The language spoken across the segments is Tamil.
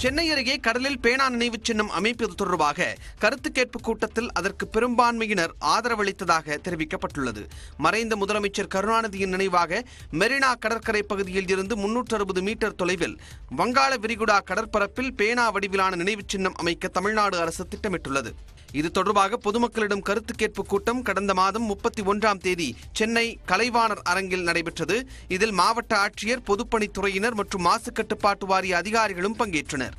சென்னை அருகே கடலில் பேனா நினைவு சின்னம் அமைப்பது தொடர்பாக கருத்து கேட்பு கூட்டத்தில் அதற்கு பெரும்பான்மையினர் ஆதரவளித்ததாக தெரிவிக்கப்பட்டுள்ளது மறைந்த முதலமைச்சர் கருணாநிதியின் நினைவாக மெரினா கடற்கரை பகுதியில் இருந்து முன்னூற்று அறுபது மீட்டர் தொலைவில் வங்காள விரிகுடா கடற்பரப்பில் பேனா வடிவிலான நினைவு சின்னம் அமைக்க தமிழ்நாடு அரசு திட்டமிட்டுள்ளது இது தொடர்பாக பொதுமக்களிடம் கருத்து கேட்பு கூட்டம் கடந்த மாதம் முப்பத்தி ஒன்றாம் தேதி சென்னை கலைவாணர் அரங்கில் நடைபெற்றது இதில் மாவட்ட ஆட்சியர் பொதுப்பணித்துறையினர் மற்றும் மாசு கட்டுப்பாட்டு வாரிய அதிகாரிகளும் பங்கேற்றனர்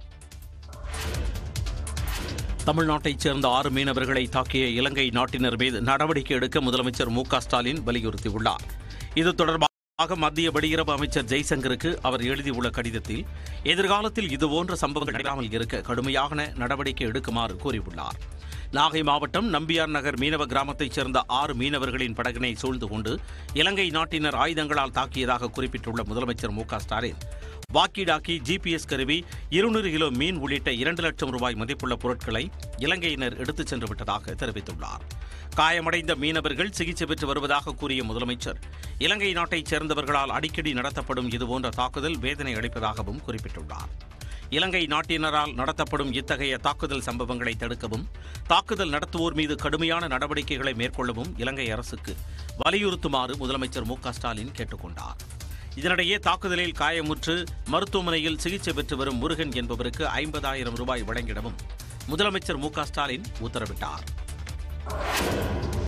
தமிழ்நாட்டைச் சேர்ந்த ஆறு மீனவர்களை தாக்கிய இலங்கை நாட்டினர் மீது நடவடிக்கை எடுக்க முதலமைச்சர் மு க ஸ்டாலின் வலியுறுத்தியுள்ளார் இது தொடர்பாக மத்திய வெளியுறவு அமைச்சர் ஜெய்சங்கருக்கு அவர் எழுதியுள்ள கடிதத்தில் எதிர்காலத்தில் இதுபோன்ற சம்பவங்கள் நடைபெறாமல் இருக்க கடுமையான நடவடிக்கை எடுக்குமாறு கூறியுள்ளார் நாகை மாவட்டம் நம்பியார் நகர் மீனவ கிராமத்தைச் சேர்ந்த ஆறு மீனவர்களின் படகினை சூழ்ந்து கொண்டு இலங்கை நாட்டினர் ஆயுதங்களால் தாக்கியதாக குறிப்பிட்டுள்ள முதலமைச்சர் மு க ஸ்டாலின் வாக்கி டாக்கி ஜிபிஎஸ் கருவி இருநூறு கிலோ மீன் உள்ளிட்ட இரண்டு லட்சம் ரூபாய் மதிப்புள்ள பொருட்களை இலங்கையினர் எடுத்துச் சென்று விட்டதாக தெரிவித்துள்ளார் காயமடைந்த மீனவர்கள் சிகிச்சை பெற்று வருவதாக கூறிய முதலமைச்சர் இலங்கை நாட்டைச் சேர்ந்தவர்களால் அடிக்கடி நடத்தப்படும் இதுபோன்ற தாக்குதல் வேதனை அளிப்பதாகவும் குறிப்பிட்டுள்ளார் இலங்கை நாட்டினரால் நடத்தப்படும் இத்தகைய தாக்குதல் சம்பவங்களை தடுக்கவும் தாக்குதல் நடத்துவோர் மீது கடுமையான நடவடிக்கைகளை மேற்கொள்ளவும் இலங்கை அரசுக்கு வலியுறுத்துமாறு முதலமைச்சர் மு க ஸ்டாலின் கேட்டுக்கொண்டார் இதனிடையே தாக்குதலில் காயமுற்று மருத்துவமனையில் சிகிச்சை பெற்று வரும் முருகன் என்பவருக்கு ஐம்பதாயிரம் ரூபாய் வழங்கிடவும் முதலமைச்சர் மு க ஸ்டாலின் உத்தரவிட்டார்